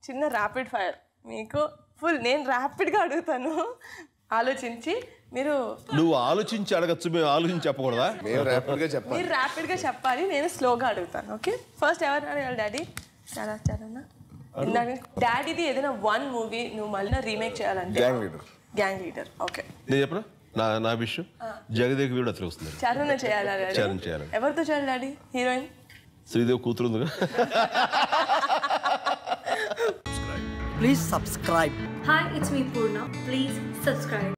చిన్న rapid fire మీకు full నేను ర్యాపిడ్గా అడుగుతాను ఆలోచించి మీరు నువ్వు ఆలోచించి అడగచ్చు మేము ఆలోచించి చెప్పకూడదా మేము ర్యాపిడ్ గా చెప్పాలి మీరు ర్యాపిడ్గా చెప్పాలి నేను స్లోగా అడుగుతాను ఓకే ఫస్ట్ ఎవరు అడగాలి డాడీ చాలా చాలా ఇందాక డాడీది ఏదైనా వన్ మూవీ నువ్వు మళ్ళీ రీమేక్ చేయాలంటే gang leader gang leader okay నేను చెప్పనా నా నా విషయం జగదేక్ వీడు అతను వస్తుంది చరణ్ చేయాలా డాడీ చరణ్ చేయాలి. ఎవరితో చేయాలి డాడీ హీరోయిన్ శ్రీదేవి కూతురు ఉందిగా Please subscribe. Hi, it's me Purna. Please subscribe.